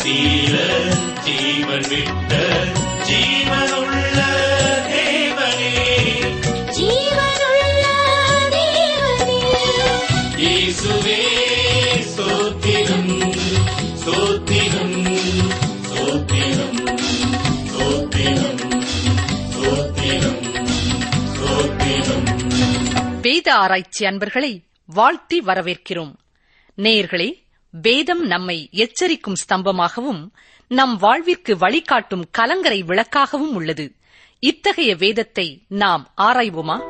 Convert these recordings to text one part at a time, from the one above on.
தீர ஜீவன் விட்ட ஜீவனுள்ள தேவனே ஜீவனுள்ள தேவனே இயேசுவே ஸ்தோத்திரம் ஸ்தோத்திரம் ஸ்தோத்திரம் ஸ்தோத்திரம் ஸ்தோத்திரம் ஸ்தோத்திரம் வேத ஆராய்ச்சி அன்பர்களை வாழ்த்தி வரவேற்கிறோம் நேயர்களே வேதம் நம்மை எச்சரிக்கும் ஸ்தம்பமாகவும் நம் வாழ்விற்கு வழிகாட்டும் கலங்கரை விளக்காகவும் உள்ளது இத்தகைய வேதத்தை நாம் ஆராய்வோமா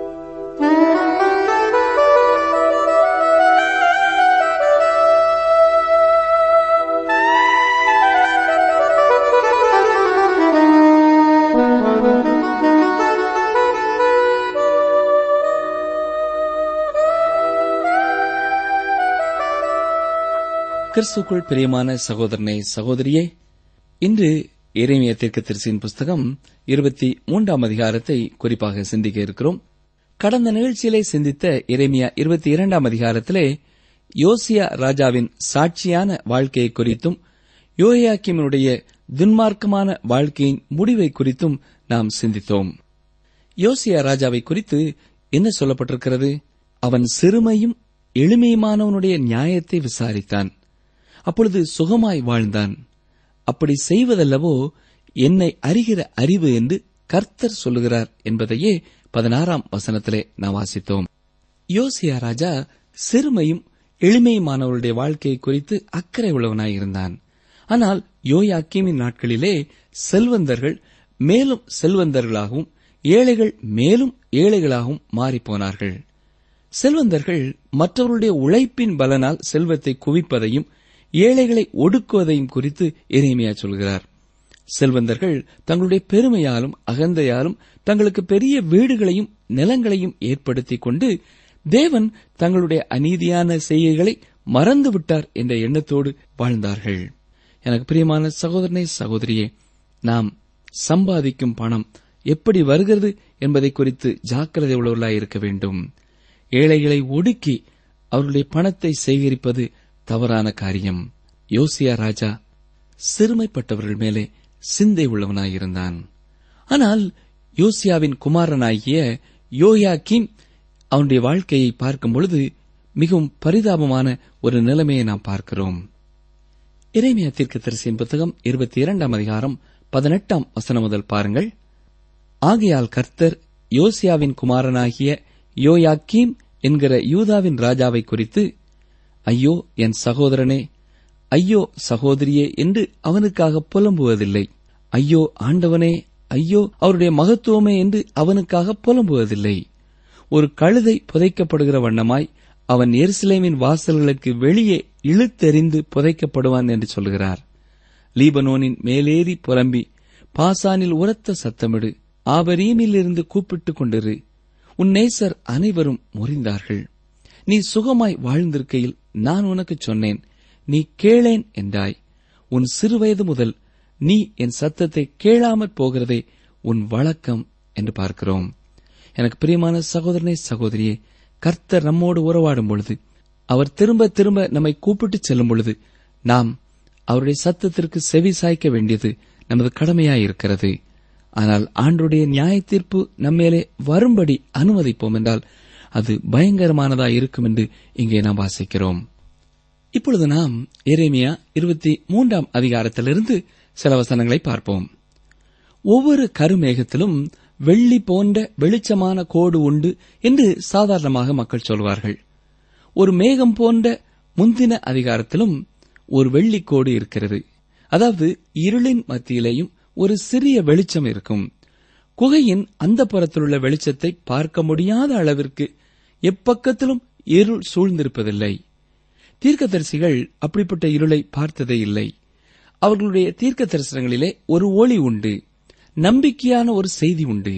கிறிஸ்துக்குள் பிரியமான சகோதரனே சகோதரியே இன்று இறைமைய தீர்க்கதரிசியின் புஸ்தகம் இருபத்தி மூன்றாம் அதிகாரத்தை குறிப்பாக சிந்திக்க இருக்கிறோம் கடந்த நிகழ்ச்சியிலே சிந்தித்த இறைமையா இருபத்தி இரண்டாம் அதிகாரத்திலே யோசியா ராஜாவின் சாட்சியான வாழ்க்கையை குறித்தும் யோயாக்கிமனுடைய துன்மார்க்கமான வாழ்க்கையின் முடிவை குறித்தும் நாம் சிந்தித்தோம் யோசியா ராஜாவை குறித்து என்ன சொல்லப்பட்டிருக்கிறது அவன் சிறுமையும் எளிமையுமானவனுடைய நியாயத்தை விசாரித்தான் அப்பொழுது சுகமாய் வாழ்ந்தான் அப்படி செய்வதல்லவோ என்னை அறிகிற அறிவு என்று கர்த்தர் சொல்லுகிறார் என்பதையே பதினாறாம் வசனத்திலே நாம் வாசித்தோம் யோசியா ராஜா சிறுமையும் எளிமையுமானவருடைய வாழ்க்கையை குறித்து அக்கறை உள்ளவனாயிருந்தான் ஆனால் யோயாக்கீமின் நாட்களிலே செல்வந்தர்கள் மேலும் செல்வந்தர்களாகவும் ஏழைகள் மேலும் ஏழைகளாகவும் மாறிப்போனார்கள் செல்வந்தர்கள் மற்றவர்களுடைய உழைப்பின் பலனால் செல்வத்தை குவிப்பதையும் ஏழைகளை ஒடுக்குவதையும் குறித்து எரேமியா சொல்கிறார் செல்வந்தர்கள் தங்களுடைய பெருமையாலும் அகந்தையாலும் தங்களுக்கு பெரிய வீடுகளையும் நிலங்களையும் ஏற்படுத்திக் கொண்டு தேவன் தங்களுடைய அநீதியான செய்கைகளை மறந்துவிட்டார் என்ற எண்ணத்தோடு வாழ்ந்தார்கள் எனக்கு பிரியமான சகோதரனே சகோதரியே நாம் சம்பாதிக்கும் பணம் எப்படி வருகிறது என்பதை குறித்து ஜாக்கிரதை உள்ளவர்களாய் இருக்க வேண்டும் ஏழைகளை ஒடுக்கி அவர்களுடைய பணத்தை சேகரிப்பது தவறான காரியம் யோசியா ராஜா சிறுமைப்பட்டவர்கள் மேலே சிந்தை உள்ளவனாயிருந்தான் ஆனால் யோசியாவின் குமாரனாகிய யோயாக்கிம் அவனுடைய வாழ்க்கையை பார்க்கும் பொழுது மிகவும் பரிதாபமான ஒரு நிலைமையை நாம் பார்க்கிறோம் இறைமையா தீர்க்கதரிசியின் புத்தகம் இருபத்தி இரண்டாம் அதிகாரம் பதினெட்டாம் வசனம் முதல் பாருங்கள் ஆகையால் கர்த்தர் யோசியாவின் குமாரனாகிய யோயாக்கீம் என்கிற யூதாவின் ராஜாவை குறித்து ஐயோ என் சகோதரனே ஐயோ சகோதரியே என்று அவனுக்காக புலம்புவதில்லை ஐயோ ஆண்டவனே ஐயோ அவருடைய மகத்துவமே என்று அவனுக்காக புலம்புவதில்லை ஒரு கழுதை புதைக்கப்படுகிற வண்ணமாய் அவன் எருசலேமின் வாசல்களுக்கு வெளியே இழுத்தெறிந்து புதைக்கப்படுவான் என்று சொல்கிறார் லீபனோனின் மேலேறி புலம்பி பாசானில் உரத்த சத்தமிடு ஆபரீமிலிருந்து கூப்பிட்டுக் கொண்டிரு உன் நேசர் அனைவரும் முறிந்தார்கள் நீ சுகமாய் வாழ்ந்திருக்கையில் நான் உனக்கு சொன்னேன் நீ கேளேன் என்றாய் உன் சிறுவயது முதல் நீ என் சத்தத்தை கேளாமற் போகிறதே உன் வழக்கம் என்று பார்க்கிறோம் எனக்கு பிரியமான சகோதரனே சகோதரியே கர்த்தர் நம்மோடு உறவாடும் பொழுது அவர் திரும்ப திரும்ப நம்மை கூப்பிட்டு செல்லும் பொழுது நாம் அவருடைய சத்தத்திற்கு செவி சாய்க்க வேண்டியது நமது கடமையாயிருக்கிறது ஆனால் ஆண்டுடைய நியாய தீர்ப்பு நம்மேலே வரும்படி அனுமதிப்போம் என்றால் அது பயங்கரமானதாய் இருக்கும் என்று இங்கே நாம் வாசிக்கிறோம் இப்பொழுது நாம் எரேமியா இருபத்தி மூன்றாம் அதிகாரத்திலிருந்து சில வசனங்களை பார்ப்போம் ஒவ்வொரு கருமேகத்திலும் வெள்ளி போன்ற வெளிச்சமான கோடு உண்டு என்று சாதாரணமாக மக்கள் சொல்வார்கள் ஒரு மேகம் போன்ற முந்தின அதிகாரத்திலும் ஒரு வெள்ளிக்கோடு இருக்கிறது அதாவது இருளின் மத்தியிலேயும் ஒரு சிறிய வெளிச்சம் இருக்கும் குகையின் அந்த புறத்திலுள்ள வெளிச்சத்தை பார்க்க முடியாத அளவிற்கு எப்பக்கத்திலும் இருள் சூழ்ந்திருப்பதில்லை தீர்க்கதரிசிகள் அப்படிப்பட்ட இருளை பார்த்ததே இல்லை அவர்களுடைய தீர்க்க தரிசனங்களிலே ஒரு ஒளி உண்டு நம்பிக்கையான ஒரு செய்தி உண்டு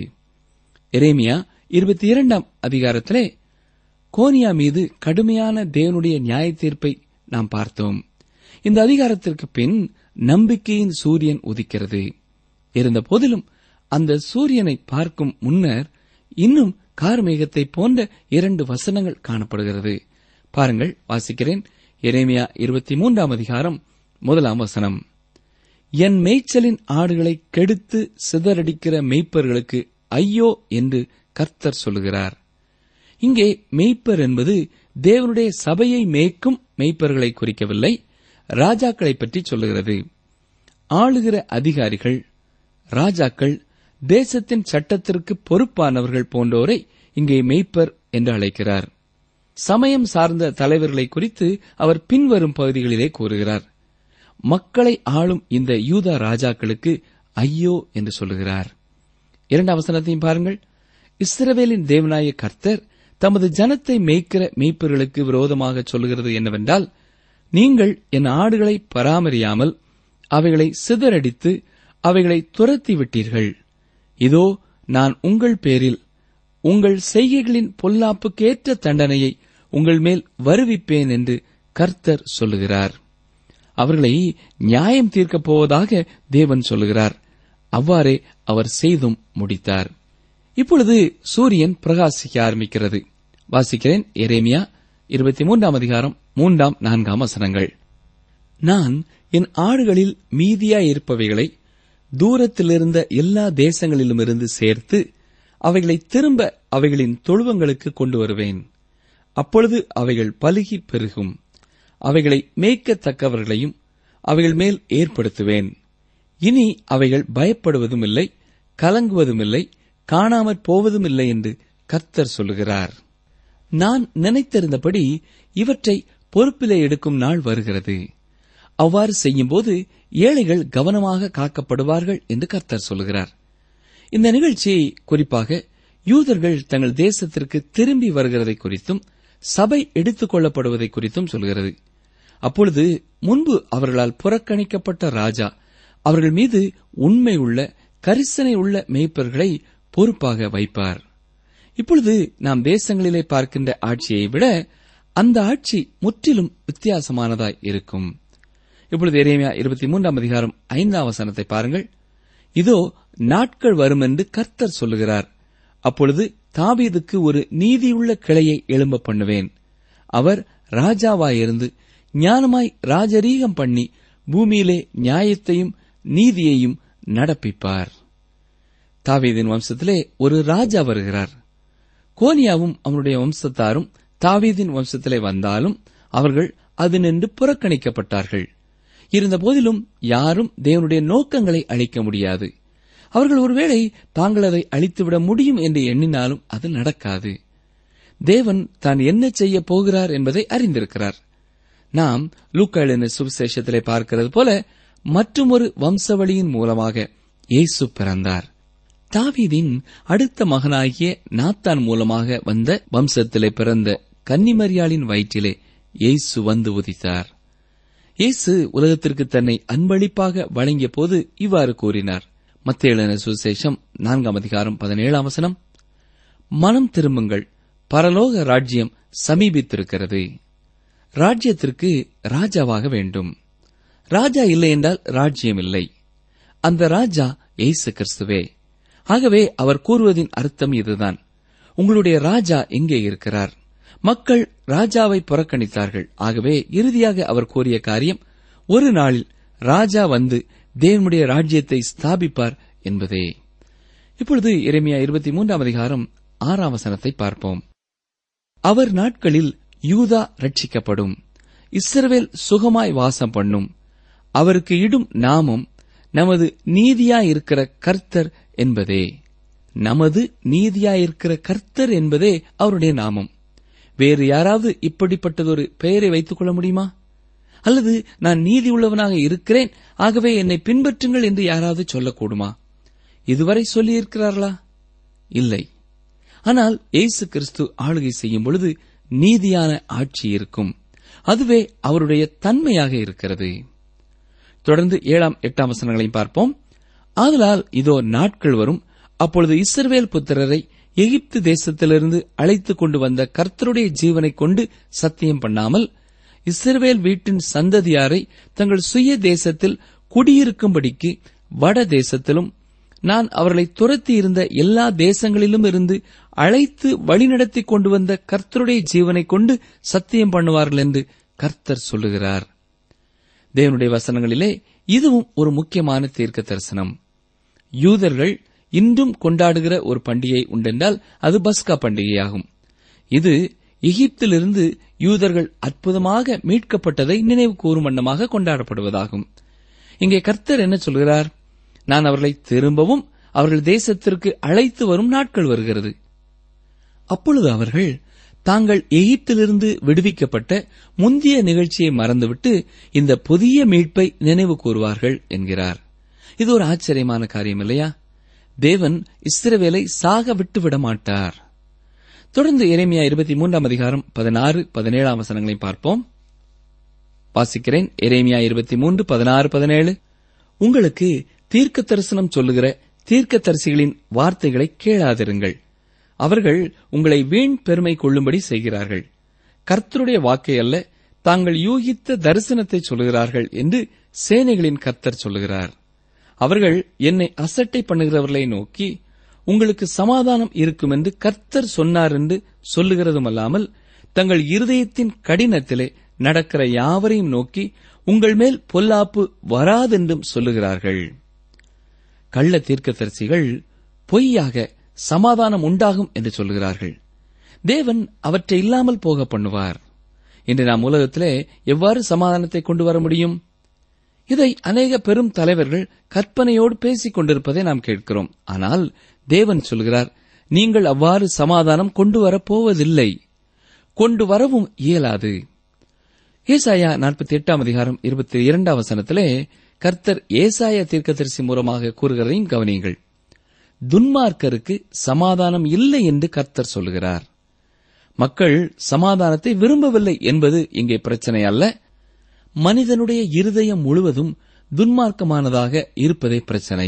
எரேமியா இருபத்தி இரண்டாம் அதிகாரத்திலே கோனியா மீது கடுமையான தேவனுடைய நியாய தீர்ப்பை நாம் பார்த்தோம் இந்த அதிகாரத்திற்கு பின் நம்பிக்கையின் சூரியன் உதிக்கிறது இருந்த போதிலும் அந்த சூரியனை பார்க்கும் முன்னர் இன்னும் கார்மேகத்தை போன்ற இரண்டு வசனங்கள் காணப்படுகிறது பாருங்கள் வாசிக்கிறேன் எரேமியா இருபத்தி மூன்றாம் அதிகாரம் முதலாம் வசனம் என் மேய்ச்சலின் ஆடுகளை கெடுத்து சிதறடிக்கிற மேய்ப்பர்களுக்கு ஐயோ என்று கர்த்தர் சொல்லுகிறார் இங்கே மேய்ப்பர் என்பது தேவனுடைய சபையை மேய்க்கும் மேய்ப்பர்களை குறிக்கவில்லை ராஜாக்களை பற்றி சொல்லுகிறது ஆளுகிற அதிகாரிகள் ராஜாக்கள் தேசத்தின் சட்டத்திற்கு பொறுப்பானவர்கள் போன்றோரை இங்கே மேய்ப்பர் என்று அழைக்கிறார் சமயம் சார்ந்த தலைவர்களை குறித்து அவர் பின்வரும் பகுதிகளிலே கூறுகிறார் மக்களை ஆளும் இந்த யூதா ராஜாக்களுக்கு ஐயோ என்று சொல்லுகிறார் இரண்டாம் வசனத்தையும் பாருங்கள் இஸ்ரவேலின் தேவனாய கர்த்தர் தமது ஜனத்தை மேய்க்கிற மேய்ப்பர்களுக்கு விரோதமாக சொல்லுகிறது என்னவென்றால் நீங்கள் என் ஆடுகளை பராமரியாமல் அவைகளை சிதறடித்து அவைகளை துரத்தி விட்டீர்கள் இதோ நான் உங்கள் பேரில் உங்கள் செய்கைகளின் பொல்லாப்புக்கேற்ற தண்டனையை உங்கள் மேல் வருவிப்பேன் என்று கர்த்தர் சொல்லுகிறார் அவர்களை நியாயம் தீர்க்கப் போவதாக தேவன் சொல்லுகிறார் அவ்வாறே அவர் செய்தும் முடித்தார் இப்பொழுது சூரியன் பிரகாசிக்க ஆரம்பிக்கிறது வாசிக்கிறேன் எரேமியா இருபத்தி மூன்றாம் அதிகாரம் மூன்றாம் நான்காம் வசனங்கள் நான் என் ஆடுகளில் மீதியாயிருப்பவைகளை தூரத்திலிருந்த எல்லா தேசங்களிலுமிருந்து சேர்த்து அவைகளை திரும்ப அவைகளின் தொழுவங்களுக்கு கொண்டு வருவேன் அப்பொழுது அவைகள் பலுகி பெருகும் அவைகளை மேய்க்கத்தக்கவர்களையும் அவைகள் மேல் ஏற்படுத்துவேன் இனி அவைகள் பயப்படுவதும் இல்லை கலங்குவதும் இல்லை காணாமற் போவதும் இல்லை என்று கர்த்தர் சொல்லுகிறார் நான் நினைத்திருந்தபடி இவற்றை பொறுப்பிலே எடுக்கும் நாள் வருகிறது அவ்வாறு செய்யும்போது ஏழைகள் கவனமாக காக்கப்படுவார்கள் என்று கர்த்தர் சொல்லுகிறார் இந்த நிகழ்ச்சி குறிப்பாக யூதர்கள் தங்கள் தேசத்திற்கு திரும்பி வருகிறதை குறித்தும் சபை எடுத்துக் கொள்ளப்படுவதை குறித்தும் சொல்கிறது அப்பொழுது முன்பு அவர்களால் புறக்கணிக்கப்பட்ட ராஜா அவர்கள் மீது உண்மை உள்ள கரிசனை உள்ள மேய்ப்பர்களை பொறுப்பாக வைப்பார் இப்பொழுது நாம் தேசங்களிலே பார்க்கின்ற ஆட்சியை விட அந்த ஆட்சி முற்றிலும் வித்தியாசமானதாய் இருக்கும் இப்பொழுது எரேமியா இருபத்தி மூன்றாம் அதிகாரம் ஐந்தாம் வசனத்தை பாருங்கள் இதோ நாட்கள் வரும் என்று கர்த்தர் சொல்லுகிறார் அப்பொழுது தாவீதுக்கு ஒரு நீதியுள்ள கிளையை எழும்ப பண்ணுவேன் அவர் ராஜாவாயிருந்து ஞானமாய் ராஜரீகம் பண்ணி பூமியிலே நியாயத்தையும் நீதியையும் நடப்பிப்பார் தாவீதின் வம்சத்திலே ஒரு ராஜா வருகிறார் கோனியாவும் அவனுடைய வம்சத்தாரும் தாவீதின் வம்சத்திலே வந்தாலும் அவர்கள் அது நின்று புறக்கணிக்கப்பட்டார்கள் இருந்தபோதிலும் யாரும் தேவனுடைய நோக்கங்களை அழிக்க முடியாது அவர்கள் ஒருவேளை தாங்கள் அதை அழித்துவிட முடியும் என்று எண்ணினாலும் அது நடக்காது தேவன் தான் என்ன செய்ய போகிறார் என்பதை அறிந்திருக்கிறார் நாம் லூக்காளின சுவிசேஷத்திலே பார்க்கிறது போல மற்றுமொரு வம்சவழியின் மூலமாக இயேசு பிறந்தார் தாவீதின் அடுத்த மகனாகிய நாத்தான் மூலமாக வந்த வம்சத்திலே பிறந்த கன்னிமரியாளின் வயிற்றிலே இயேசு வந்து உதித்தார் இயேசு உலகத்திற்கு தன்னை அன்பளிப்பாக வழங்கிய போது இவ்வாறு கூறினார் மத்திய சுசேஷம் நான்காம் அதிகாரம் பதினேழாம் வசனம் மனம் திரும்புங்கள் பரலோக ராஜ்யம் சமீபித்திருக்கிறது ராஜ்யத்திற்கு ராஜாவாக வேண்டும் ராஜா இல்லை என்றால் ராஜ்யம் இல்லை அந்த ராஜா இயேசு கிறிஸ்துவே ஆகவே அவர் கூறுவதின் அர்த்தம் இதுதான் உங்களுடைய ராஜா எங்கே இருக்கிறார் மக்கள் ராஜாவை புறக்கணித்தார்கள் ஆகவே இறுதியாக அவர் கூறிய காரியம் ஒரு நாளில் ராஜா வந்து தேவனுடைய ராஜ்யத்தை ஸ்தாபிப்பார் என்பதே இப்பொழுது எரேமியா இருபத்தி மூன்றாம் அதிகாரம் ஆறாம் வசனத்தை பார்ப்போம் அவர் நாட்களில் யூதா ரட்சிக்கப்படும் இஸ்ரவேல் சுகமாய் வாசம் பண்ணும் அவருக்கு இடும் நாமம் நமது நீதியாயிருக்கிற கர்த்தர் என்பதே நமது நீதியாயிருக்கிற கர்த்தர் என்பதே அவருடைய நாமம் வேறு யாராவது இப்படிப்பட்டதொரு பெயரை வைத்துக் கொள்ள முடியுமா அல்லது நான் நீதி உள்ளவனாக இருக்கிறேன் ஆகவே என்னை பின்பற்றுங்கள் என்று யாராவது சொல்லக்கூடுமா இதுவரை சொல்லியிருக்கிறார்களா இல்லை ஆனால் இயேசு கிறிஸ்து ஆளுகை செய்யும் பொழுது நீதியான ஆட்சி இருக்கும் அதுவே அவருடைய தன்மையாக இருக்கிறது தொடர்ந்து ஏழாம் எட்டாம் வசனங்களையும் பார்ப்போம் ஆதலால் இதோ நாட்கள் வரும் அப்பொழுது இஸ்ரவேல் புத்திரரை எகிப்து தேசத்திலிருந்து அழைத்துக் கொண்டு வந்த கர்த்தருடைய ஜீவனைக் கொண்டு சத்தியம் பண்ணாமல் இஸ்ரவேல் வீட்டின் சந்ததியாரை தங்கள் சுய தேசத்தில் குடியிருக்கும்படிக்கு வட தேசத்திலும் நான் அவர்களை துரத்தி இருந்த எல்லா தேசங்களிலும் இருந்து அழைத்து வழிநடத்தி கொண்டு வந்த கர்த்தருடைய ஜீவனைக் கொண்டு சத்தியம் பண்ணுவார்கள் என்று கர்த்தர் சொல்லுகிறார் தேவனுடைய வசனங்களிலே இதுவும் ஒரு முக்கியமான தீர்க்க தரிசனம் யூதர்கள் இன்றும் கொண்டாடுகிற ஒரு பண்டிகை உண்டென்றால் அது பஸ்கா பண்டிகையாகும் இது எகிப்திலிருந்து யூதர்கள் அற்புதமாக மீட்கப்பட்டதை நினைவு கூறும் வண்ணமாக கொண்டாடப்படுவதாகும் இங்கே கர்த்தர் என்ன சொல்கிறார் நான் அவர்களை திரும்பவும் அவர்கள் தேசத்திற்கு அழைத்து வரும் நாட்கள் வருகிறது அப்பொழுது அவர்கள் தாங்கள் எகிப்திலிருந்து விடுவிக்கப்பட்ட முந்தைய நிகழ்ச்சியை மறந்துவிட்டு இந்த புதிய மீட்பை நினைவு கூறுவார்கள் என்கிறார் இது ஒரு ஆச்சரியமான காரியம் இல்லையா தேவன் இஸ்ரவேலை சாக விட்டு விட மாட்டார் தொடர்ந்து எரேமியா இருபத்தி மூன்றாம் அதிகாரம் பதினாறு பதினேழாம் வசனங்களை பார்ப்போம் வாசிக்கிறேன் எரேமியா இருபத்தி மூன்று பதினாறு பதினேழு உங்களுக்கு தீர்க்க தரிசனம் சொல்லுகிற தீர்க்கதரிசிகளின் வார்த்தைகளை கேளாதிருங்கள் அவர்கள் உங்களை வீண் பெருமை கொள்ளும்படி செய்கிறார்கள் கர்த்தருடைய வாக்கை அல்ல தாங்கள் யூகித்த தரிசனத்தை சொல்லுகிறார்கள் என்று சேனைகளின் கர்த்தர் சொல்லுகிறார் அவர்கள் என்னை அசட்டை பண்ணுகிறவர்களை நோக்கி உங்களுக்கு சமாதானம் இருக்கும் என்று கர்த்தர் சொன்னார் என்று சொல்லுகிறதுமல்லாமல் தங்கள் இருதயத்தின் கடினத்திலே நடக்கிற யாவரையும் நோக்கி உங்கள் மேல் பொல்லாப்பு வராதென்றும் சொல்லுகிறார்கள் கள்ள தீர்க்கதரிசிகள் பொய்யாக சமாதானம் உண்டாகும் என்று சொல்லுகிறார்கள் தேவன் அவற்றை இல்லாமல் போக பண்ணுவார் இன்று நாம் உலகத்திலே எவ்வாறு சமாதானத்தை கொண்டு வர முடியும் இதை அநேக பெரும் தலைவர்கள் கற்பனையோடு பேசிக் கொண்டிருப்பதை நாம் கேட்கிறோம் ஆனால் தேவன் சொல்கிறார் நீங்கள் அவ்வாறு சமாதானம் கொண்டு வரப் போவதில்லை கொண்டு வரவும் இயலாது ஏசாயா நாற்பத்தி எட்டாம் அதிகாரம் இருபத்தி இரண்டாம் வசனத்திலே கர்த்தர் ஏசாயா தீர்க்கதரிசி மூலமாக கூறுகிறதையும் கவனியுங்கள் துன்மார்க்கருக்கு சமாதானம் இல்லை என்று கர்த்தர் சொல்கிறார் மக்கள் சமாதானத்தை விரும்பவில்லை என்பது இங்கே பிரச்சனை அல்ல மனிதனுடைய இருதயம் முழுவதும் துன்மார்க்கமானதாக இருப்பதே பிரச்சனை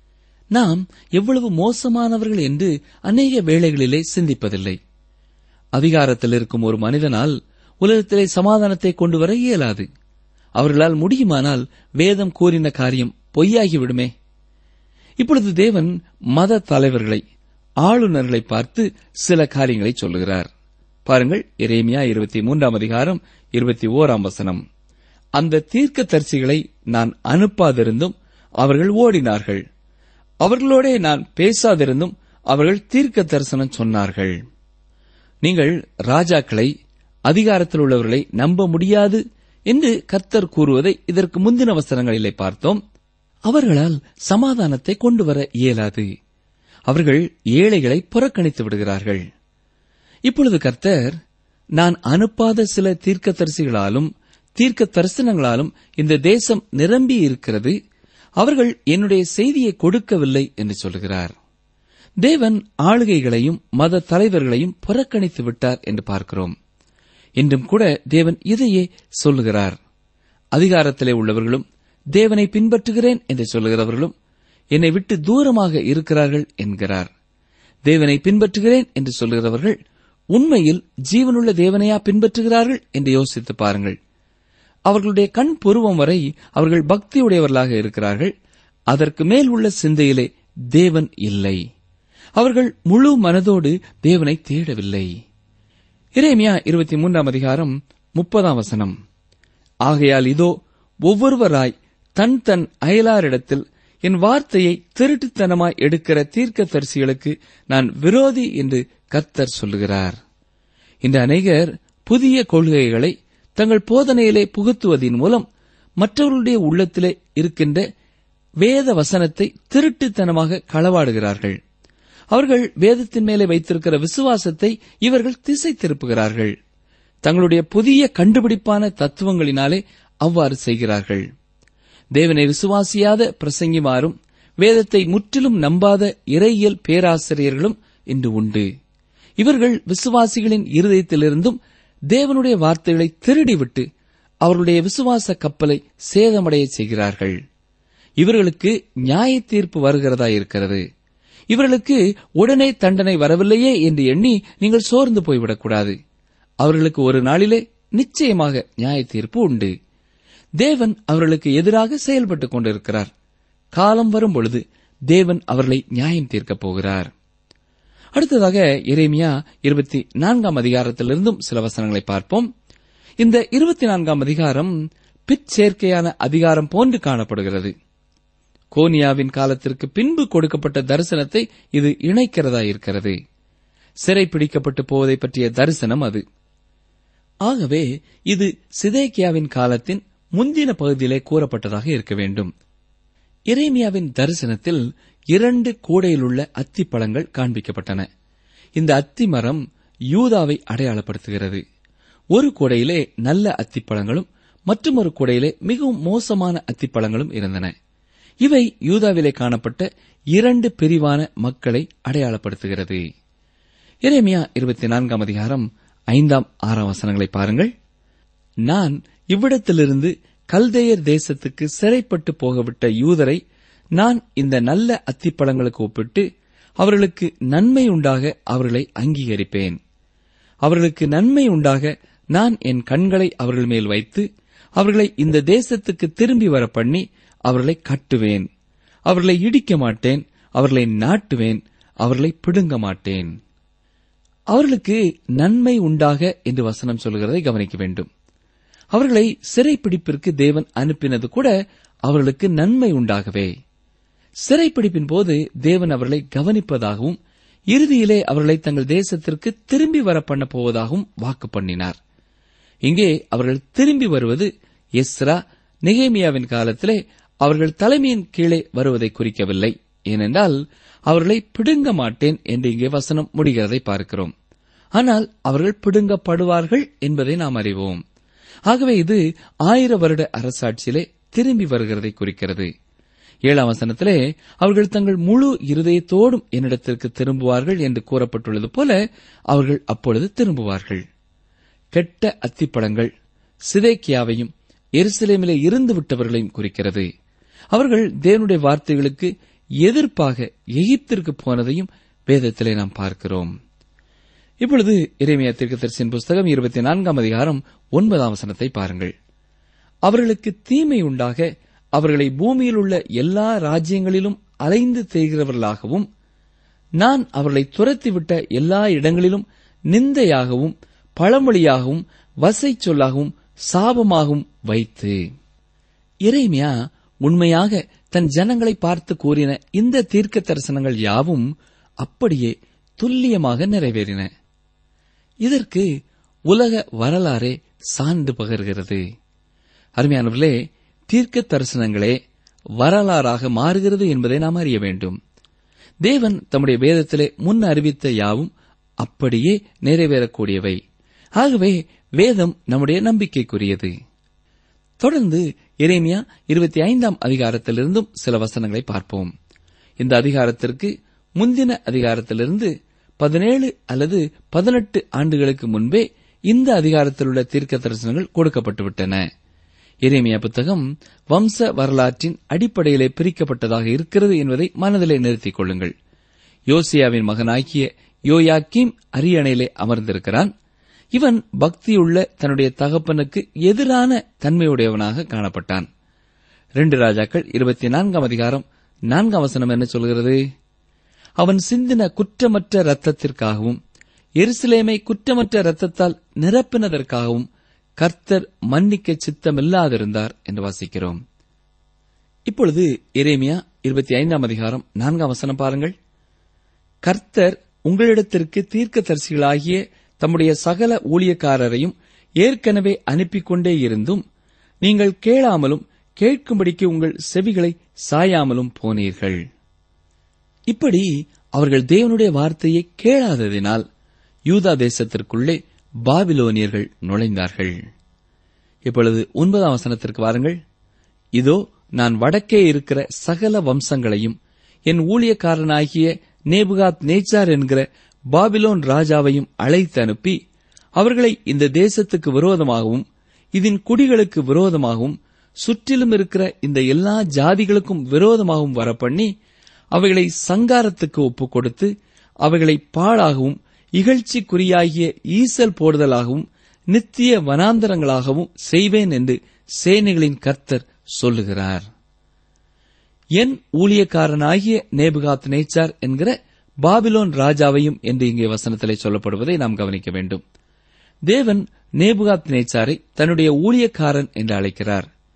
நாம் எவ்வளவு மோசமானவர்கள் என்று அநேக வேளைகளிலே சிந்திப்பதில்லை அதிகாரத்தில் இருக்கும் ஒரு மனிதனால் உலகத்திலே சமாதானத்தை கொண்டு வர இயலாது அவர்களால் முடியுமானால் வேதம் கூறின காரியம் பொய்யாகிவிடுமே இப்பொழுது தேவன் மத தலைவர்களை ஆளுநர்களை பார்த்து சில காரியங்களை சொல்லுகிறார் பாருங்கள் எரேமியா இருபத்தி மூன்றாம் அதிகாரம் இருபத்தி ஓராம் வசனம் அந்த தீர்க்க தரிசிகளை நான் அனுப்பாதிருந்தும் அவர்கள் ஓடினார்கள் அவர்களோடே நான் பேசாதிருந்தும் அவர்கள் தீர்க்க தரிசனம் சொன்னார்கள் நீங்கள் ராஜாக்களை அதிகாரத்தில் உள்ளவர்களை நம்ப முடியாது என்று கர்த்தர் கூறுவதை இதற்கு முந்தின வசனங்களிலே பார்த்தோம் அவர்களால் சமாதானத்தை கொண்டு வர இயலாது அவர்கள் ஏழைகளை புறக்கணித்து விடுகிறார்கள் இப்பொழுது கர்த்தர் நான் அனுப்பாத சில தீர்க்கதரிசிகளாலும் தீர்க்க தரிசனங்களாலும் இந்த தேசம் நிரம்பி இருக்கிறது அவர்கள் என்னுடைய செய்தியை கொடுக்கவில்லை என்று சொல்கிறார் தேவன் ஆளுகைகளையும் மத தலைவர்களையும் புறக்கணித்து விட்டார் என்று பார்க்கிறோம் இன்றும் கூட தேவன் இதையே சொல்லுகிறார் அதிகாரத்திலே உள்ளவர்களும் தேவனை பின்பற்றுகிறேன் என்று சொல்லுகிறவர்களும் என்னை விட்டு தூரமாக இருக்கிறார்கள் என்கிறார் தேவனை பின்பற்றுகிறேன் என்று சொல்லுகிறவர்கள் உண்மையில் ஜீவனுள்ள தேவனையா பின்பற்றுகிறார்கள் என்று யோசித்து பாருங்கள் அவர்களுடைய கண் புருவம் வரை அவர்கள் பக்தியுடையவர்களாக இருக்கிறார்கள் அதற்கு மேல் உள்ள சிந்தையிலே தேவன் இல்லை அவர்கள் முழு மனதோடு தேவனை தேடவில்லை இரேமியா இருபத்தி மூன்றாம் அதிகாரம் முப்பதாம் வசனம் ஆகையால் இதோ ஒவ்வொருவராய் தன் தன் அயலாரிடத்தில் என் வார்த்தையை திருட்டுத்தனமாய் எடுக்கிற தீர்க்கதரிசிகளுக்கு நான் விரோதி என்று கர்த்தர் சொல்லுகிறார் இந்த அநேகர் புதிய கொள்கைகளை தங்கள் போதனையிலே புகுத்துவதன் மூலம் மற்றவர்களுடைய உள்ளத்திலே இருக்கின்ற வேத வசனத்தை திருட்டுத்தனமாக களவாடுகிறார்கள் அவர்கள் வேதத்தின் மேலே வைத்திருக்கிற விசுவாசத்தை இவர்கள் திசை திருப்புகிறார்கள் தங்களுடைய புதிய கண்டுபிடிப்பான தத்துவங்களினாலே அவ்வாறு செய்கிறார்கள் தேவனை விசுவாசியாத பிரசங்கிமாரும் வேதத்தை முற்றிலும் நம்பாத இறையியல் பேராசிரியர்களும் இன்று உண்டு இவர்கள் விசுவாசிகளின் இருதயத்திலிருந்தும் தேவனுடைய வார்த்தைகளை திருடிவிட்டு அவர்களுடைய விசுவாச கப்பலை சேதமடைய செய்கிறார்கள் இவர்களுக்கு நியாய தீர்ப்பு வருகிறதா இருக்கிறது இவர்களுக்கு உடனே தண்டனை வரவில்லையே என்று எண்ணி நீங்கள் சோர்ந்து போய்விடக்கூடாது அவர்களுக்கு ஒரு நாளிலே நிச்சயமாக நியாய தீர்ப்பு உண்டு தேவன் அவர்களுக்கு எதிராக செயல்பட்டுக் கொண்டிருக்கிறார் காலம் வரும் பொழுது தேவன் அவர்களை நியாயம் தீர்க்கப் போகிறார் அடுத்ததாக எரேமியா இருபத்தி நான்காம் அதிகாரத்திலிருந்தும் சில வசனங்களை பார்ப்போம் இந்த இருபத்தி நான்காம் அதிகாரம் பிற்சேர்க்கையான அதிகாரம் போன்று காணப்படுகிறது கோனியாவின் காலத்திற்கு பின்பு கொடுக்கப்பட்ட தரிசனத்தை இது இணைக்கிறதா இருக்கிறது சிறை பிடிக்கப்பட்டு போவதை பற்றிய தரிசனம் அது ஆகவே இது சிதேக்கியாவின் காலத்தின் முந்தின பகுதியிலே கூறப்பட்டதாக இருக்க வேண்டும் எரேமியாவின் தரிசனத்தில் இரண்டு கூடையிலுள்ள அத்திப்பழங்கள் காண்பிக்கப்பட்டன இந்த அத்தி மரம் யூதாவை அடையாளப்படுத்துகிறது ஒரு கூடையிலே நல்ல அத்திப்பழங்களும் மற்றொரு கூடையிலே மிகவும் மோசமான அத்திப்பழங்களும் இருந்தன இவை யூதாவிலே காணப்பட்ட இரண்டு பிரிவான மக்களை அடையாளப்படுத்துகிறது எரேமியா இருபத்தி நான்காம் அதிகாரம் ஐந்தாம் ஆறாம் வசனங்களை பாருங்கள் நான் இவ்விடத்திலிருந்து கல்தேயர் தேசத்துக்கு சிறைப்பட்டு போகவிட்ட யூதரை நான் இந்த நல்ல அத்திப்பழங்களுக்கு ஒப்பிட்டு அவர்களுக்கு நன்மை உண்டாக அவர்களை அங்கீகரிப்பேன் அவர்களுக்கு நன்மை உண்டாக நான் என் கண்களை அவர்கள் மேல் வைத்து அவர்களை இந்த தேசத்துக்கு திரும்பி வர பண்ணி அவர்களை கட்டுவேன் அவர்களை இடிக்க மாட்டேன் அவர்களை நாட்டுவேன் அவர்களை பிடுங்க மாட்டேன் அவர்களுக்கு நன்மை உண்டாக என்று வசனம் சொல்கிறதை கவனிக்க வேண்டும் அவர்களை சிறைப்பிடிப்பிற்கு தேவன் அனுப்பினது கூட அவர்களுக்கு நன்மை உண்டாகவே சிறைப்பிடிப்பின் போது தேவன் அவர்களை கவனிப்பதாகவும் இறுதியிலே அவர்களை தங்கள் தேசத்திற்கு திரும்பி வர பண்ண போவதாகவும் வாக்கு பண்ணினார் இங்கே அவர்கள் திரும்பி வருவது எஸ்ரா நெகேமியாவின் காலத்திலே அவர்கள் தலைமையின் கீழே வருவதை குறிக்கவில்லை ஏனென்றால் அவர்களை பிடுங்க மாட்டேன் என்று இங்கே வசனம் முடிகிறதை பார்க்கிறோம் ஆனால் அவர்கள் பிடுங்கப்படுவார்கள் என்பதை நாம் அறிவோம் ஆகவே இது ஆயிர வருட அரசாட்சியிலே திரும்பி வருகிறதை குறிக்கிறது ஏழாம் வசனத்திலே அவர்கள் தங்கள் முழு இருதயத்தோடும் என்னிடத்திற்கு திரும்புவார்கள் என்று கூறப்பட்டுள்ளது போல அவர்கள் அப்பொழுது திரும்புவார்கள் கெட்ட அத்திப்படங்கள் சிதேக்கியாவையும் எருசலேமிலே இருந்து விட்டவர்களையும் குறிக்கிறது அவர்கள் தேவனுடைய வார்த்தைகளுக்கு எதிர்ப்பாக எகிப்திற்கு போனதையும் வேதத்திலே நாம் பார்க்கிறோம் இப்பொழுது இறைமையா தீர்க்கதரிசியின் புஸ்தகம் இருபத்தி நான்காம் அதிகாரம் ஒன்பதாம் வசனத்தை பாருங்கள் அவர்களுக்கு தீமை உண்டாக அவர்களை பூமியில் உள்ள எல்லா ராஜ்யங்களிலும் அலைந்து தேய்கிறவர்களாகவும் நான் அவர்களை துரத்திவிட்ட எல்லா இடங்களிலும் நிந்தையாகவும் பழமொழியாகவும் வசை சொல்லாகவும் சாபமாகவும் வைத்து இறைமையா உண்மையாக தன் ஜனங்களை பார்த்து கூறின இந்த தீர்க்க தரிசனங்கள் யாவும் அப்படியே துல்லியமாக நிறைவேறின இதற்கு உலக வரலாறே சான்று பகர்கிறது அருமையானவர்களே தீர்க்க தரிசனங்களே வரலாறாக மாறுகிறது என்பதை நாம் அறிய வேண்டும் தேவன் தம்முடைய வேதத்திலே முன் அறிவித்த யாவும் அப்படியே நிறைவேறக்கூடியவை ஆகவே வேதம் நம்முடைய நம்பிக்கைக்குரியது தொடர்ந்து எரேமியா இருபத்தி ஐந்தாம் அதிகாரத்திலிருந்தும் சில வசனங்களை பார்ப்போம் இந்த அதிகாரத்திற்கு முந்தின அதிகாரத்திலிருந்து பதினேழு அல்லது பதினெட்டு ஆண்டுகளுக்கு முன்பே இந்த அதிகாரத்தில் உள்ள தீர்க்க தரிசனங்கள் கொடுக்கப்பட்டுவிட்டன எரேமியா புத்தகம் வம்ச வரலாற்றின் அடிப்படையிலே பிரிக்கப்பட்டதாக இருக்கிறது என்பதை மனதிலே நிறுத்திக் கொள்ளுங்கள் யோசியாவின் மகனாகிய யோயாக்கீம் அரியணையிலே அமர்ந்திருக்கிறான் இவன் பக்தியுள்ள தன்னுடைய தகப்பனுக்கு எதிரான தன்மையுடையவனாக காணப்பட்டான் ரெண்டு ராஜாக்கள் இருபத்தி நான்காம் அதிகாரம் நான்காம் வசனம் என்ன சொல்கிறது அவன் சிந்தின குற்றமற்ற இரத்தத்திற்காகவும் எருசலேமை குற்றமற்ற இரத்தத்தால் நிரப்பினதற்காகவும் கர்த்தர் மன்னிக்க சித்தமில்லாதிருந்தார் என்று வாசிக்கிறோம் இப்பொழுது எரேமியா இருபத்தி ஐந்தாம் அதிகாரம் நான்காம் வசனம் பாருங்கள் கர்த்தர் உங்களிடத்திற்கு தீர்க்கதரிசிகளாகிய தம்முடைய சகல ஊழியக்காரரையும் ஏற்கனவே அனுப்பிக் கொண்டே இருந்தும் நீங்கள் கேளாமலும் கேட்கும்படிக்கு உங்கள் செவிகளை சாயாமலும் போனீர்கள் இப்படி அவர்கள் தேவனுடைய வார்த்தையை கேளாததினால் யூதா தேசத்திற்குள்ளே பாபிலோனியர்கள் நுழைந்தார்கள் இப்பொழுது ஒன்பதாம் வசனத்திற்கு வாருங்கள் இதோ நான் வடக்கே இருக்கிற சகல வம்சங்களையும் என் ஊழியக்காரனாகிய நேபுகாத் நேச்சார் என்கிற பாபிலோன் ராஜாவையும் அழைத்து அனுப்பி அவர்களை இந்த தேசத்துக்கு விரோதமாகவும் இதன் குடிகளுக்கு விரோதமாகவும் சுற்றிலும் இருக்கிற இந்த எல்லா ஜாதிகளுக்கும் விரோதமாகவும் வரப்பண்ணி அவைகளை சங்காரத்துக்கு ஒப்புக் கொடுத்து அவைகளை பாழாகவும் இகழ்ச்சிக்குரியாகிய ஈசல் போடுதலாகவும் நித்திய வனாந்தரங்களாகவும் செய்வேன் என்று சேனைகளின் கர்த்தர் சொல்லுகிறார் என் ஊழியக்காரனாகிய நேபுகாத் நேச்சார் என்கிற பாபிலோன் ராஜாவையும் என்று இங்கே வசனத்திலே சொல்லப்படுவதை நாம் கவனிக்க வேண்டும் தேவன் நேபுகாத் நேச்சாரை தன்னுடைய ஊழியக்காரன் என்று அழைக்கிறார்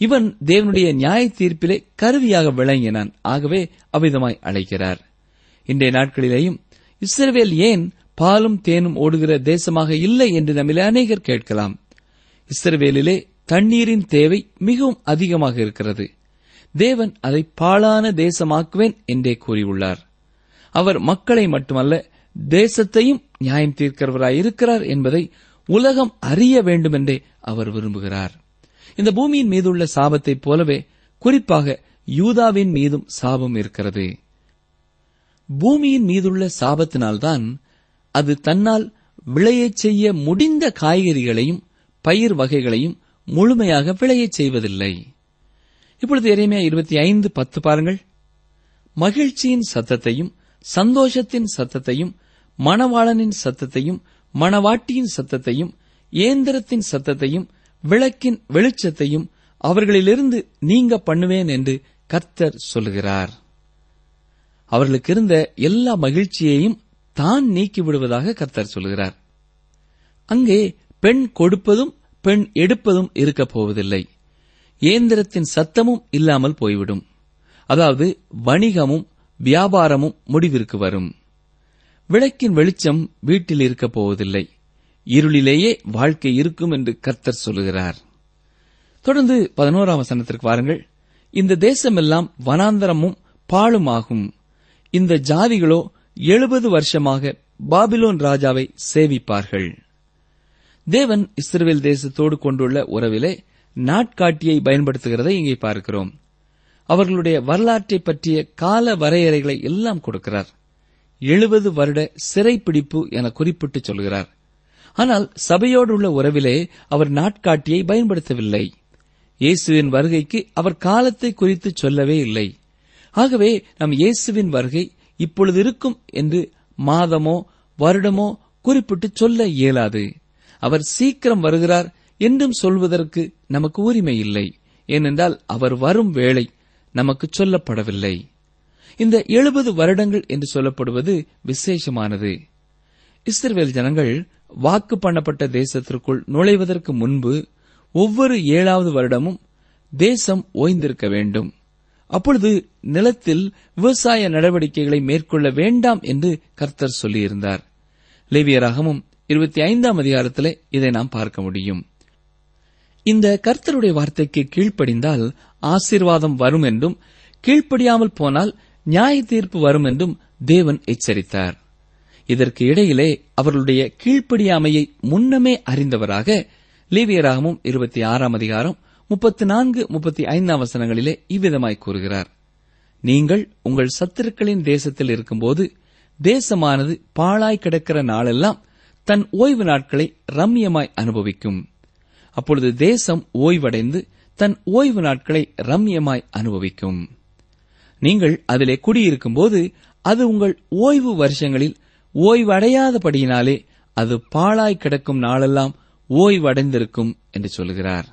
இவன் தேவனுடைய நியாய தீர்ப்பிலே கருவியாக விளங்கினான் ஆகவே அவ்விதமாய் அழைக்கிறார் இன்றைய நாட்களிலேயும் இஸ்ரவேல் ஏன் பாலும் தேனும் ஓடுகிற தேசமாக இல்லை என்று நம்மிலே அநேகர் கேட்கலாம் இஸ்ரவேலிலே தண்ணீரின் தேவை மிகவும் அதிகமாக இருக்கிறது தேவன் அதை பாழான தேசமாக்குவேன் என்றே கூறியுள்ளார் அவர் மக்களை மட்டுமல்ல தேசத்தையும் நியாயம் தீர்க்கிறவராய் இருக்கிறார் என்பதை உலகம் அறிய வேண்டுமென்றே அவர் விரும்புகிறார் இந்த பூமியின் மீதுள்ள சாபத்தைப் போலவே குறிப்பாக யூதாவின் மீதும் சாபம் இருக்கிறது பூமியின் மீதுள்ள சாபத்தினால்தான் அது தன்னால் விளையச் செய்ய முடிந்த காய்கறிகளையும் பயிர் வகைகளையும் முழுமையாக விளையச் செய்வதில்லை இப்பொழுது எரேமியா இருபத்தி ஐந்து பத்து பாருங்கள் மகிழ்ச்சியின் சத்தத்தையும் சந்தோஷத்தின் சத்தத்தையும் மணவாளனின் சத்தத்தையும் மணவாட்டியின் சத்தத்தையும் ஏந்திரத்தின் சத்தத்தையும் விளக்கின் வெளிச்சத்தையும் அவர்களிலிருந்து நீங்க பண்ணுவேன் என்று கர்த்தர் சொல்லுகிறார் அவர்களுக்கு இருந்த எல்லா மகிழ்ச்சியையும் தான் நீக்கிவிடுவதாக கர்த்தர் சொல்கிறார் அங்கே பெண் கொடுப்பதும் பெண் எடுப்பதும் இருக்கப் போவதில்லை இயந்திரத்தின் சத்தமும் இல்லாமல் போய்விடும் அதாவது வணிகமும் வியாபாரமும் முடிவிற்கு வரும் விளக்கின் வெளிச்சம் வீட்டில் இருக்கப் போவதில்லை இருளிலேயே வாழ்க்கை இருக்கும் என்று கர்த்தர் சொல்லுகிறார் தொடர்ந்து பதினோராம் வசனத்திற்கு வாருங்கள் இந்த தேசமெல்லாம் வனாந்தரமும் பாழுமாகும் இந்த ஜாதிகளோ எழுபது வருஷமாக பாபிலோன் ராஜாவை சேவிப்பார்கள் தேவன் இஸ்ரவேல் தேசத்தோடு கொண்டுள்ள உறவிலே நாட்காட்டியை பயன்படுத்துகிறதை இங்கே பார்க்கிறோம் அவர்களுடைய வரலாற்றை பற்றிய கால வரையறைகளை எல்லாம் கொடுக்கிறார் எழுபது வருட சிறைப்பிடிப்பு என குறிப்பிட்டு சொல்கிறார் ஆனால் சபையோடு உள்ள உறவிலே அவர் நாட்காட்டியை பயன்படுத்தவில்லை இயேசுவின் வருகைக்கு அவர் காலத்தை குறித்து சொல்லவே இல்லை ஆகவே நம் இயேசுவின் வருகை இப்பொழுது இருக்கும் என்று மாதமோ வருடமோ குறிப்பிட்டு சொல்ல இயலாது அவர் சீக்கிரம் வருகிறார் என்றும் சொல்வதற்கு நமக்கு உரிமை இல்லை ஏனென்றால் அவர் வரும் வேளை நமக்கு சொல்லப்படவில்லை இந்த எழுபது வருடங்கள் என்று சொல்லப்படுவது விசேஷமானது இஸ்ரவேல் ஜனங்கள் வாக்கு பண்ணப்பட்ட தேசத்திற்குள் நுழைவதற்கு முன்பு ஒவ்வொரு ஏழாவது வருடமும் தேசம் ஓய்ந்திருக்க வேண்டும் அப்பொழுது நிலத்தில் விவசாய நடவடிக்கைகளை மேற்கொள்ள வேண்டாம் என்று கர்த்தர் சொல்லியிருந்தார் லேவியராகமும் இருபத்தி ஐந்தாம் அதிகாரத்திலே இதை நாம் பார்க்க முடியும் இந்த கர்த்தருடைய வார்த்தைக்கு கீழ்ப்படிந்தால் ஆசீர்வாதம் வரும் என்றும் கீழ்ப்படியாமல் போனால் நியாய தீர்ப்பு வரும் என்றும் தேவன் எச்சரித்தார் இதற்கு இடையிலே அவர்களுடைய கீழ்ப்படியாமையை முன்னமே அறிந்தவராக லேவியராகமும் இருபத்தி ஆறாம் அதிகாரம் முப்பத்தி நான்கு முப்பத்தி ஐந்தாம் வசனங்களிலே இவ்விதமாய் கூறுகிறார் நீங்கள் உங்கள் சத்துருக்களின் தேசத்தில் இருக்கும்போது தேசமானது பாழாய் கிடக்கிற நாளெல்லாம் தன் ஓய்வு நாட்களை ரம்யமாய் அனுபவிக்கும் அப்பொழுது தேசம் ஓய்வடைந்து தன் ஓய்வு நாட்களை ரம்யமாய் அனுபவிக்கும் நீங்கள் அதிலே குடியிருக்கும்போது அது உங்கள் ஓய்வு வருஷங்களில் ஓய்வடையாதபடியினாலே அது பாழாய் கிடக்கும் நாளெல்லாம் ஓய்வடைந்திருக்கும் என்று சொல்கிறார்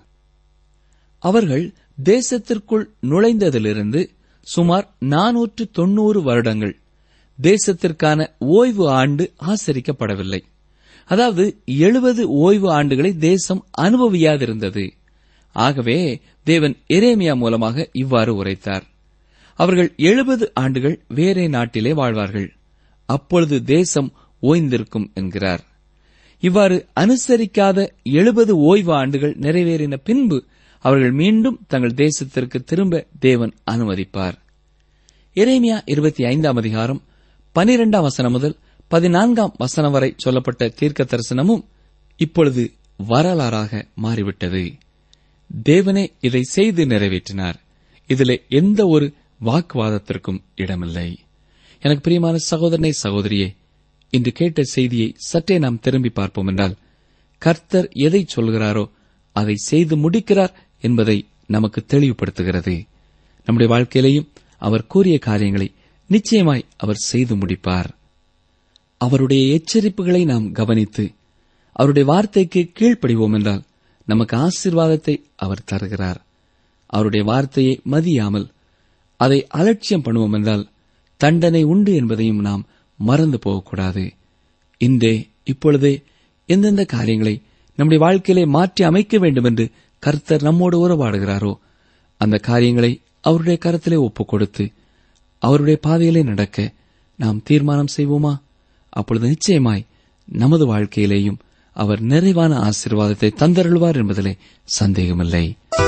அவர்கள் தேசத்திற்குள் நுழைந்ததிலிருந்து சுமார் நானூற்று தொன்னூறு வருடங்கள் தேசத்திற்கான ஓய்வு ஆண்டு ஆசரிக்கப்படவில்லை அதாவது எழுபது ஓய்வு ஆண்டுகளை தேசம் அனுபவியாதிருந்தது ஆகவே தேவன் எரேமியா மூலமாக இவ்வாறு உரைத்தார் அவர்கள் எழுபது ஆண்டுகள் வேறே நாட்டிலே வாழ்வார்கள் அப்பொழுது தேசம் ஓய்ந்திருக்கும் என்கிறார் இவ்வாறு அனுசரிக்காத எழுபது ஓய்வு ஆண்டுகள் நிறைவேறின பின்பு அவர்கள் மீண்டும் தங்கள் தேசத்திற்கு திரும்ப தேவன் அனுமதிப்பார் எரேமியா இருபத்தி ஐந்தாம் அதிகாரம் பனிரெண்டாம் வசனம் முதல் பதினான்காம் வசனம் வரை சொல்லப்பட்ட தீர்க்க தரிசனமும் இப்பொழுது வரலாறாக மாறிவிட்டது தேவனே இதை செய்து நிறைவேற்றினார் இதிலே எந்த ஒரு வாக்குவாதத்திற்கும் இடமில்லை எனக்கு பிரியமான சகோதரனை சகோதரியே இன்று கேட்ட செய்தியை சற்றே நாம் திரும்பி பார்ப்போம் என்றால் கர்த்தர் எதை சொல்கிறாரோ அதை செய்து முடிக்கிறார் என்பதை நமக்கு தெளிவுபடுத்துகிறது நம்முடைய வாழ்க்கையிலேயும் அவர் கூறிய காரியங்களை நிச்சயமாய் அவர் செய்து முடிப்பார் அவருடைய எச்சரிப்புகளை நாம் கவனித்து அவருடைய வார்த்தைக்கு கீழ்ப்படிவோம் என்றால் நமக்கு ஆசீர்வாதத்தை அவர் தருகிறார் அவருடைய வார்த்தையை மதியாமல் அதை அலட்சியம் பண்ணுவோம் என்றால் தண்டனை உண்டு என்பதையும் நாம் மறந்து போகக்கூடாது இன்றே இப்பொழுதே எந்தெந்த காரியங்களை நம்முடைய வாழ்க்கையிலே மாற்றி அமைக்க வேண்டும் என்று கர்த்தர் நம்மோடு உறவாடுகிறாரோ அந்த காரியங்களை அவருடைய கரத்திலே ஒப்புக் கொடுத்து அவருடைய பாதையிலே நடக்க நாம் தீர்மானம் செய்வோமா அப்பொழுது நிச்சயமாய் நமது வாழ்க்கையிலேயும் அவர் நிறைவான ஆசீர்வாதத்தை தந்தருள்வார் என்பதிலே சந்தேகமில்லை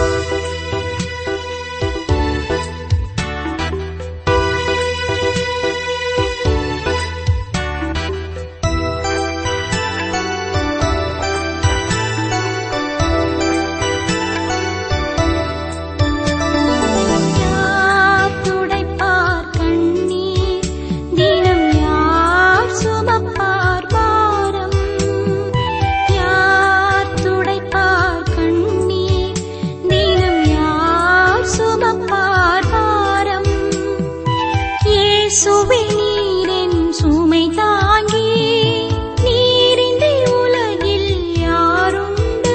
யார் துடைப்பார் கண்ணீர் தினம் யார் சுமப்பார் பாரம் யார் துடைப்பார் கண்ணீர் தினம் யார் சுமப்பார் பாரம் இயேசுவே நீரின் சுமை தாங்கி நீரின்றி உலகில் யாருண்டு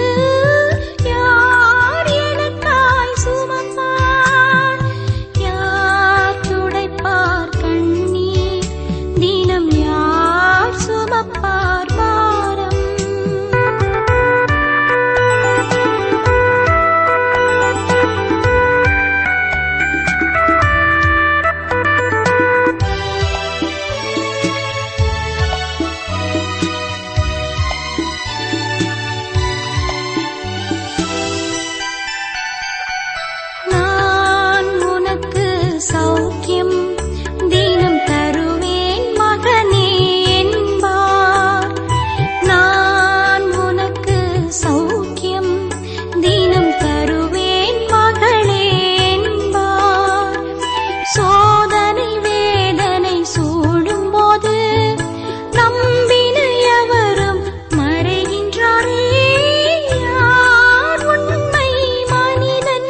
யார் எனக்காய் சுமப்பார் யார் துடைப்பார் கண்ணீர் தினம் யார் சுமப்பார் பாரம் நான் உனக்கு சௌக்கியம் தினம் தருவேன் மகனே என்பார் நான் உனக்கு சௌக்கியம் தினம் தருவேன் மகளே என்பார் சோதனை வேதனை சூடும்போது நம்பினை எவரும் மறைகின்றாரே யார் உண்மை மனிதன்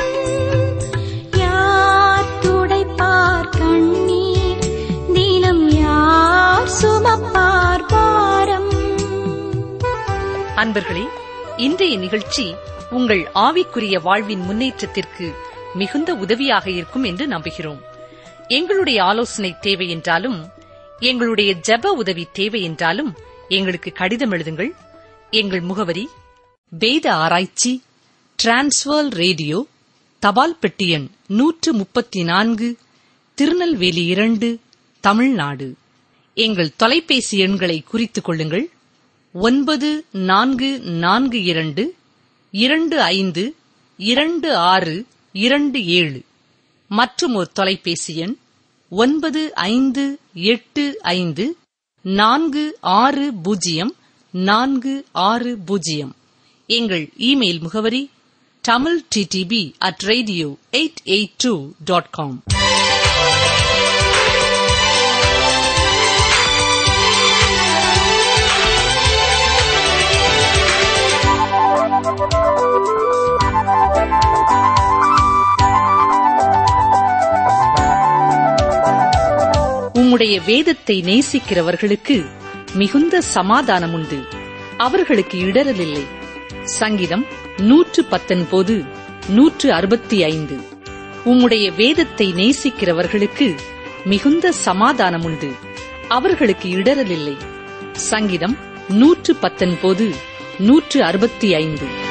யார் துடைப்பார் கண்ணீர் தினம் யார் சுமப்பார் பாரம் அன்பர்களே இன்றைய நிகழ்ச்சி உங்கள் ஆவிக்குரிய வாழ்வின் முன்னேற்றத்திற்கு மிகுந்த உதவியாக இருக்கும் என்று நம்புகிறோம் எங்களுடைய ஆலோசனை தேவை என்றாலும் எங்களுடைய ஜெப உதவி தேவை என்றாலும் எங்களுக்கு கடிதம் எழுதுங்கள் எங்கள் முகவரி வேத ஆராய்ச்சி டிரான்ஸ்வர் ரேடியோ தபால் பெட்டி எண் நூற்று முப்பத்தி நான்கு திருநெல்வேலி இரண்டு தமிழ்நாடு எங்கள் தொலைபேசி எண்களை குறித்துக் கொள்ளுங்கள் ஒன்பது நான்கு நான்கு இரண்டு இரண்டு ஐந்து இரண்டு ஆறு இரண்டு ஏழு மற்றும் ஒரு தொலைபேசி எண் ஒன்பது ஐந்து எட்டு ஐந்து நான்கு ஆறு பூஜ்ஜியம் நான்கு ஆறு பூஜ்ஜியம் எங்கள் இமெயில் முகவரி Tamil DTP at radio eight eight two dot com உம்முடைய வேதத்தை நேசிக்கிறவர்களுக்கு மிகுந்த சமாதானம் உண்டு அவர்களுக்கு இடரல் இல்லை சங்கீதம் நூற்று பத்தொன்பது நூற்று அறுபத்தி ஐந்து உம்முடைய வேதத்தை நேசிக்கிறவர்களுக்கு மிகுந்த சமாதானம் உண்டு அவர்களுக்கு இடரல் இல்லை சங்கீதம் நூற்று பத்தொன்பது நூற்று அறுபத்தி ஐந்து